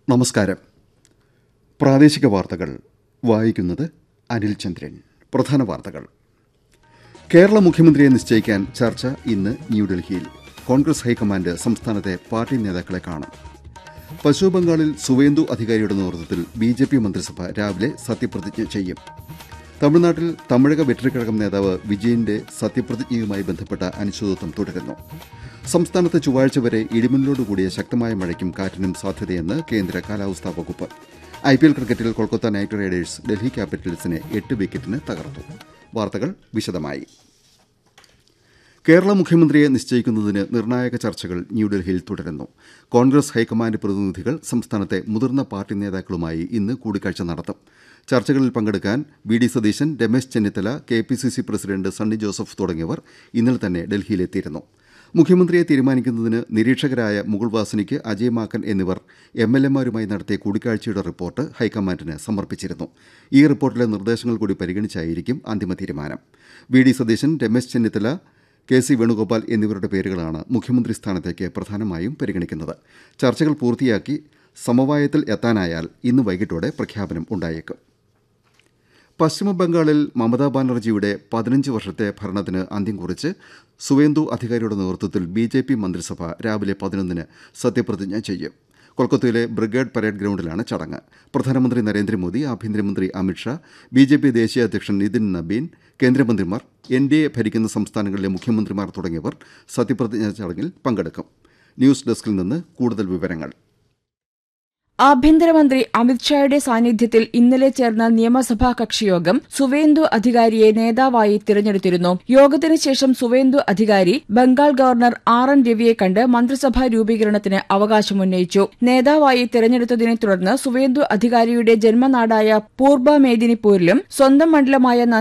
നമസ്കാരം പ്രാദേശിക വാർത്തകൾ വായിക്കുന്നത് അനിൽ ചന്ദ്രൻ പ്രധാന വാർത്തകൾ കേരള മുഖ്യമന്ത്രിയെ നിശ്ചയിക്കാൻ ചർച്ച ഇന്ന് ന്യൂഡൽഹിയിൽ കോൺഗ്രസ് ഹൈക്കമാൻഡ് സംസ്ഥാനത്തെ പാർട്ടി നേതാക്കളെ കാണും പശ്ചിമബംഗാളിൽ സുവേന്ദു അധികാരിയുടെ നേതൃത്വത്തിൽ ബി ജെ പി മന്ത്രിസഭ രാവിലെ സത്യപ്രതിജ്ഞ ചെയ്യും തമിഴ്നാട്ടിൽ തമിഴക വെറ്ററിക്കഴകം നേതാവ് വിജയന്റെ സത്യപ്രതിജ്ഞയുമായി ബന്ധപ്പെട്ട അനിശ്ചിതത്വം തുടരുന്നു സംസ്ഥാനത്ത് ചൊവ്വാഴ്ച വരെ ഇടിമിന്നലോടുകൂടിയ ശക്തമായ മഴയ്ക്കും കാറ്റിനും സാധ്യതയെന്ന് കേന്ദ്ര കാലാവസ്ഥാ വകുപ്പ് ഐ പി എൽ ക്രിക്കറ്റിൽ കൊൽക്കത്ത നൈറ്റ് റൈഡേഴ്സ് ഡൽഹി ക്യാപിറ്റൽസിനെ എട്ട് വിക്കറ്റിന് തകർത്തു വാർത്തകൾ വിശദമായി കേരള മുഖ്യമന്ത്രിയെ നിശ്ചയിക്കുന്നതിന് നിർണായക ചർച്ചകൾ ന്യൂഡൽഹിയിൽ തുടരുന്നു കോൺഗ്രസ് ഹൈക്കമാൻഡ് പ്രതിനിധികൾ സംസ്ഥാനത്തെ മുതിർന്ന പാർട്ടി നേതാക്കളുമായി ഇന്ന് കൂടിക്കാഴ്ച നടത്തും ചർച്ചകളിൽ പങ്കെടുക്കാൻ V D Satheesan Ramesh Chennithala K P C C president Sunny Joseph തുടങ്ങിയവർ ഇന്നലെ തന്നെ ഡൽഹിയിലെത്തിയിരുന്നു മുഖ്യമന്ത്രിയെ തീരുമാനിക്കുന്നതിന് നിരീക്ഷകരായ മുകുൾ വാസനിക്ക് അജയ് മാക്കൻ എന്നിവർ എം എൽ എമാരുമായി നടത്തിയ കൂടിക്കാഴ്ചയുടെ റിപ്പോർട്ട് ഹൈക്കമാൻഡിന് സമർപ്പിച്ചിരുന്നു ഈ റിപ്പോർട്ടിലെ നിർദ്ദേശങ്ങൾ കൂടി പരിഗണിച്ചായിരിക്കും അന്തിമ തീരുമാനം V D Satheesan Ramesh Chennithala K C Venugopal എന്നിവരുടെ പേരുകളാണ് മുഖ്യമന്ത്രി സ്ഥാനത്തേക്ക് പ്രധാനമായും പരിഗണിക്കുന്നത് ചർച്ചകൾ പൂർത്തിയാക്കി സമവായത്തിൽ എത്താനായാൽ ഇന്ന് വൈകിട്ടോടെ പ്രഖ്യാപനം ഉണ്ടായേക്കും പശ്ചിമബംഗാളിൽ മമതാ ബാനർജിയുടെ പതിനഞ്ച് വർഷത്തെ ഭരണത്തിന് അന്ത്യം കുറിച്ച് സുവേന്ദു അധികാരിയുടെ നേതൃത്വത്തിൽ ബി ജെ പി മന്ത്രിസഭ രാവിലെ പതിനൊന്നിന് സത്യപ്രതിജ്ഞ ചെയ്യും കൊൽക്കത്തയിലെ ബ്രിഗേഡ് പരേഡ് ഗ്രൌണ്ടിലാണ് ചടങ്ങ് പ്രധാനമന്ത്രി നരേന്ദ്രമോദി ആഭ്യന്തരമന്ത്രി അമിത്ഷാ ബി ജെ പി ദേശീയ അധ്യക്ഷൻ നിതിൻ നബീൻ കേന്ദ്രമന്ത്രിമാർ എൻ ഡി എ ഭരിക്കുന്ന സംസ്ഥാനങ്ങളിലെ മുഖ്യമന്ത്രിമാർ തുടങ്ങിയവർ സത്യപ്രതിജ്ഞാ ചടങ്ങിൽ പങ്കെടുക്കും ന്യൂസ് ഡെസ്കിൽ നിന്ന് കൂടുതൽ വിവരങ്ങൾ ആഭ്യന്തരമന്ത്രി അമിത്ഷായുടെ സാന്നിധ്യത്തിൽ ഇന്നലെ ചേർന്ന നിയമസഭാ കക്ഷിയോഗം സുവേന്ദു അധികാരിയെ നേതാവായി തിരഞ്ഞെടുത്തിരുന്നു യോഗത്തിന് ശേഷം Suvendu Adhikari Bengal governor R N രവിയെ കണ്ട് മന്ത്രിസഭാ രൂപീകരണത്തിന് അവകാശമുന്നയിച്ചു നേതാവായി തിരഞ്ഞെടുത്തതിനെ തുടർന്ന് സുവേന്ദു അധികാരിയുടെ ജന്മനാടായ പൂർബ മേദിനിപൂരിലും സ്വന്തം മണ്ഡലമായ